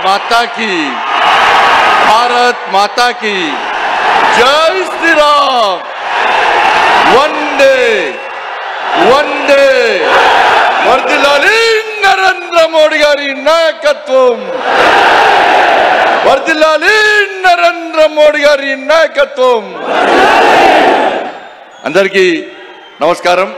माता की भारत माता की जय श्री राम वंदे वंदे వర్దిల్లాలి నరేంద్ర మోడీ గారి నాయకత్వం వర్దిల్లాలి నరేంద్ర మోడీ గారి నాయకత్వం అందరికీ నమస్కారం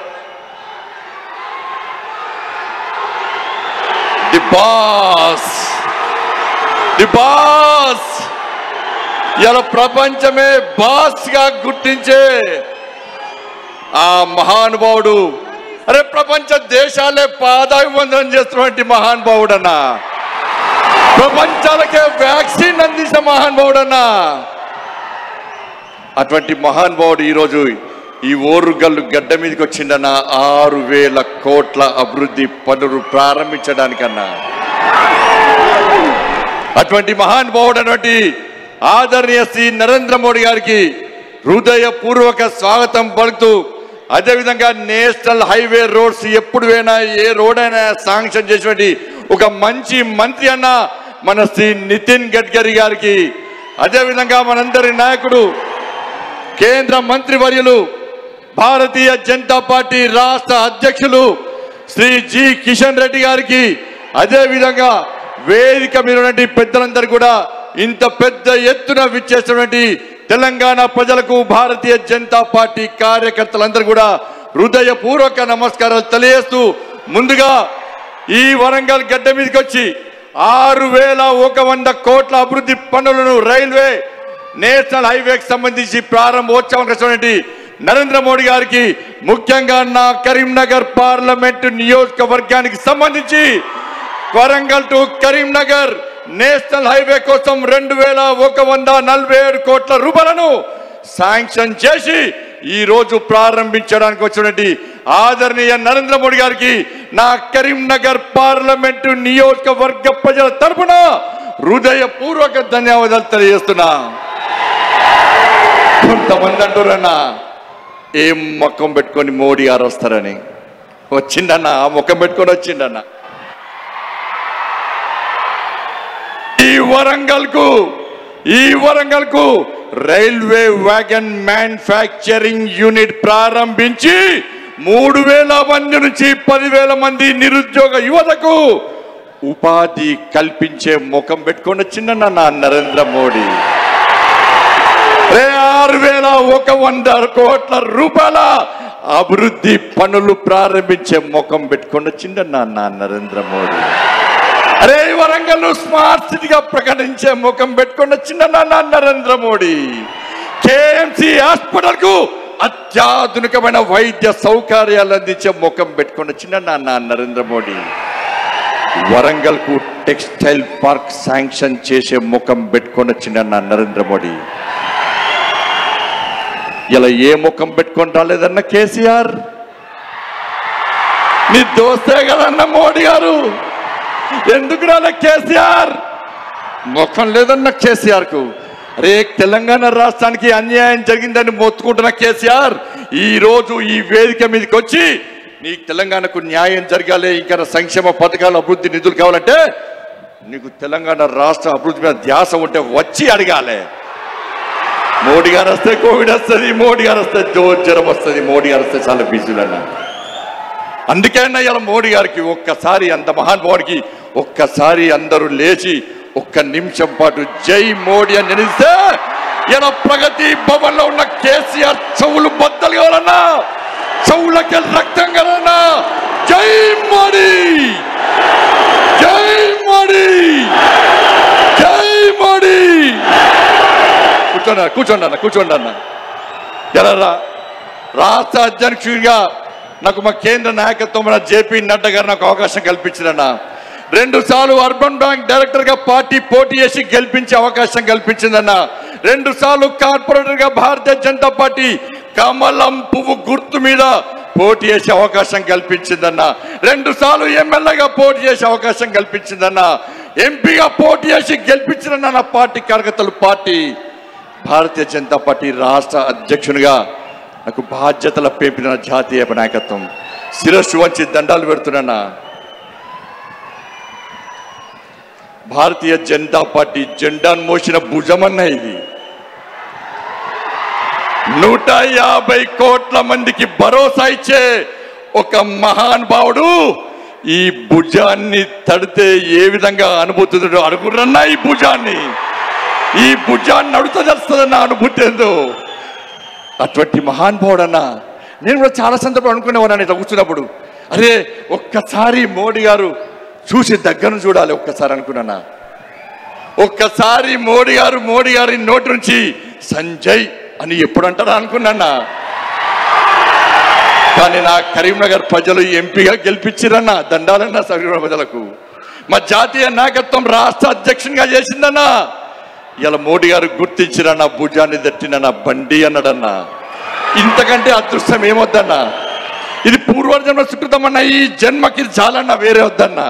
ది బాస్ ది బాస్ ఇలా ప్రపంచమే బాస్ గా గుర్తించే ఆ మహానుభావుడు అరే ప్రపంచ దేశాలే పాదాభివందనం చేస్తున్నటువంటి మహానుభావుడన్నా ప్రపంచాలకే వ్యాక్సిన్ అందించిన మహానుభావుడన్నా అటువంటి మహానుభావుడు ఈరోజు ఈ ఓరుగల్లు గడ్డ మీదకి వచ్చిందన్న ఆరు వేల కోట్ల అభివృద్ధి పనులు ప్రారంభించడానికన్నా అటువంటి మహానుభావుడు అటువంటి ఆదరణీయ శ్రీ నరేంద్ర మోడీ గారికి హృదయపూర్వక స్వాగతం పలుకుతూ అదేవిధంగా నేషనల్ హైవే రోడ్స్ ఎప్పుడు పోయినా ఏ రోడ్ అయినా శాంక్షన్ చేసినటువంటి ఒక మంచి మంత్రి అన్న మన శ్రీ నితిన్ గడ్కరీ గారికి అదేవిధంగా మనందరి నాయకుడు కేంద్ర మంత్రివర్యులు భారతీయ జనతా పార్టీ రాష్ట్ర అధ్యక్షులు శ్రీ జి కిషన్ రెడ్డి గారికి అదే విధంగా వేదిక మీద ఉన్నటువంటి పెద్దలందరూ కూడా ఇంత పెద్ద ఎత్తున విచ్చేసినటువంటి తెలంగాణ ప్రజలకు భారతీయ జనతా పార్టీ కార్యకర్తలందరూ కూడా హృదయపూర్వక నమస్కారాలు తెలియజేస్తూ ముందుగా ఈ వరంగల్ గడ్డ మీదకి వచ్చి ఆరు వేల ఒక వంద కోట్ల అభివృద్ధి పనులను రైల్వే నేషనల్ హైవేకి సంబంధించి ప్రారంభోత్సవం వచ్చినటువంటి నరేంద్ర మోడీ గారికి ముఖ్యంగా నా కరీంనగర్ పార్లమెంట్ నియోజకవర్గానికి సంబంధించి Warangal to Karimnagar national highway కోసం రెండు వేల ఒక వంద నలభై ఏడు కోట్ల రూపాయలను శాంక్షన్ చేసి ఈ రోజు ప్రారంభించడానికి వచ్చినటువంటి ఆదరణీయ నరేంద్ర మోడీ గారికి నా కరీంనగర్ పార్లమెంటు నియోజకవర్గ ప్రజల తరపున హృదయపూర్వక ధన్యవాదాలు తెలియజేస్తున్నా కొంతమంది అంటారన్నా ఏం ముఖం పెట్టుకొని మోడీ గారు వస్తారని వచ్చిండన్న ఆ ముఖం పెట్టుకొని వచ్చిండన్న ఈ వరంగల్ కు ఈ వరంగల్ కు రైల్వే వ్యాగన్ మ్యానుఫ్యాక్చరింగ్ యూనిట్ ప్రారంభించి మూడు వేల మంది నుంచి పదివేల మంది నిరుద్యోగ యువతకు ఉపాధి కల్పించే ముఖం పెట్టుకొని వచ్చిందన్న నా నరేంద్ర మోడీ రే ఆరు వేల ఒక వంద కోట్ల రూపాయల అభివృద్ధి పనులు ప్రారంభించే ముఖం పెట్టుకొని వచ్చిందన్న నా నరేంద్ర మోడీ అరే ఈ వరంగల్ స్మార్ట్ సిటీగా ప్రకటించే ముఖం పెట్టుకొని వచ్చిందన్న నా నరేంద్ర మోడీ కేఎంసి హాస్పిటల్ కు అత్యాధునికమైన వైద్య సౌకర్యాలు అందించే ముఖం పెట్టుకొని వచ్చిందన్న నా నరేంద్ర మోడీ వరంగల్ కు టెక్స్టైల్ పార్క్ శాంక్షన్ చేసే ముఖం పెట్టుకొని వచ్చిందన్న నరేంద్ర మోడీ ఇలా ఏ ముఖం పెట్టుకొని రాలేదన్న కేసీఆర్ నీ దోస్తే కదన్న మోడీ గారు ఎందుకు రాలే కేసీఆర్ ముఖం లేదన్న కేసీఆర్ కు రే తెలంగాణ రాష్ట్రానికి అన్యాయం జరిగిందని మొత్తుకుంటున్న కేసీఆర్ ఈ రోజు ఈ వేదిక మీదకి వచ్చి నీకు తెలంగాణకు న్యాయం జరగాలి ఇంకా సంక్షేమ పథకాలు అభివృద్ధి నిధులు కావాలంటే నీకు తెలంగాణ రాష్ట్ర అభివృద్ధి మీద ధ్యాస ఉంటే వచ్చి అడగాలి మోడీ గారు వస్తే కోవిడ్ వస్తుంది మోడీ గారు వస్తే జో జ్వరం వస్తుంది మోడీ గారు వస్తే చాలా బిజీలు అన్న అందుకే అన్న ఇలా మోడీ గారికి ఒక్కసారి అంత మహానుభావుడికి ఒక్కసారి అందరూ లేచి ఒక్క నిమిషం పాటు జై మోడీ అని నిలిస్తే ఇలా ప్రగతి భవన్ లో ఉన్న కేసీఆర్ చెవులు బద్దలు కావాలన్నా చెవులకి రక్తం కావాలన్నా జై మోడీ జై మోడీ జై మోడీ కూర్చోండి అన్న, కూర్చోండి అన్న కూర్చోండి అన్న ఎలా రా రాష్ట్ర అధ్యక్షుడిగా నాకు మా కేంద్ర నాయకత్వం జేపీ నడ్డా గారు నాకు అవకాశం కల్పించారన్న రెండు సార్లు అర్బన్ బ్యాంక్ డైరెక్టర్ గా పార్టీ పోటీ చేసి గెలిపించే అవకాశం కల్పించిందన్న రెండు సార్లు కార్పొరేటర్ గా భారతీయ జనతా పార్టీ కమలం పువ్వు గుర్తు మీద పోటీ చేసే అవకాశం కల్పించిందన్న రెండు సార్లు ఎమ్మెల్యేగా పోటీ చేసే అవకాశం కల్పించిందన్న ఎంపీగా పోటీ చేసి గెలిపించిన నా పార్టీ కార్యకర్తలు పార్టీ భారతీయ జనతా పార్టీ రాష్ట్ర అధ్యక్షునిగా నాకు బాధ్యతల పేపిన జాతీయ నాయకత్వం శిరస్సు వంచి దండాలు పెడుతున్నా భారతీయ జనతా పార్టీ జెండాను మోసిన భుజమన్న ఇది నూట యాభై కోట్ల మందికి భరోసా ఇచ్చే ఒక మహానుభావుడు ఈ భుజాన్ని తడితే ఏ విధంగా అనుభూతుందో అనుకున్నా ఈ భుజాన్ని ఈ భుజాన్ని నడుత తెలుస్తుందన్న అనుభూతి ఏందో అటువంటి మహానుభావుడు అన్న నేను కూడా చాలా సందర్భం అనుకునేవాడిని ఇట్లా కూర్చున్నప్పుడు అరే ఒక్కసారి మోడీ గారు చూసి దగ్గర చూడాలి ఒక్కసారి అనుకున్నానా ఒక్కసారి మోడీ గారు మోడీ గారి నోటి నుంచి సంజయ్ అని ఎప్పుడు అంటారా అనుకున్నానా కానీ నా కరీంనగర్ ప్రజలు ఎంపీగా గెలిపించిరన్న దండాలన్న కరీంనగర్ ప్రజలకు మా జాతీయ నాయకత్వం రాష్ట్ర అధ్యక్షునిగా చేసిందన్నా ఇలా మోడీ గారు గుర్తించిరన్న భుజాన్ని దట్టినన్న బండి అన్నాడన్నా ఇంతకంటే అదృష్టం ఏమొద్దన్నా ఇది పూర్వజన్మ సుకృతమన్న ఈ జన్మకి ఇది చాలన్నా వేరే వద్దన్నా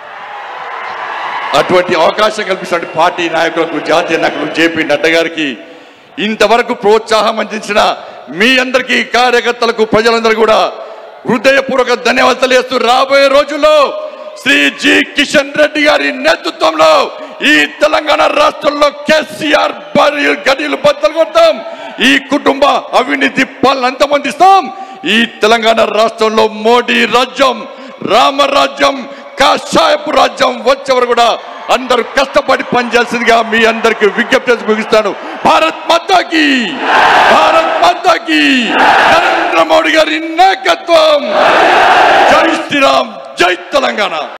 అటువంటి అవకాశం కల్పిస్తున్న పార్టీ నాయకులకు జాతీయ నాయకులకు జేపీ నడ్డా గారికి ఇంతవరకు ప్రోత్సాహం అందించిన మీ అందరికీ కార్యకర్తలకు ప్రజలందరూ కూడా హృదయపూర్వక ధన్యవాదాలు తెలియజేస్తూ రాబోయే రోజుల్లో శ్రీ జి కిషన్ రెడ్డి గారి నేతృత్వంలో ఈ తెలంగాణ రాష్ట్రంలో కేసీఆర్ భార్య గడిలు బద్దలు కొడతాం ఈ కుటుంబ అవినీతి పాలన అంతమందిస్తాం ఈ తెలంగాణ రాష్ట్రంలో మోడీ రాజ్యం రామరాజ్యం కాషాయపు రాజ్యం వచ్చేవారు కూడా అందరూ కష్టపడి పనిచేయాల్సిందిగా మీ అందరికి విజ్ఞప్తి చేసి ముగిస్తాను భారత్ మాతాకి భారత్ మాతాకి నరేంద్ర మోడీ గారి నాయకత్వం జై శ్రీరామ్ జై తెలంగాణ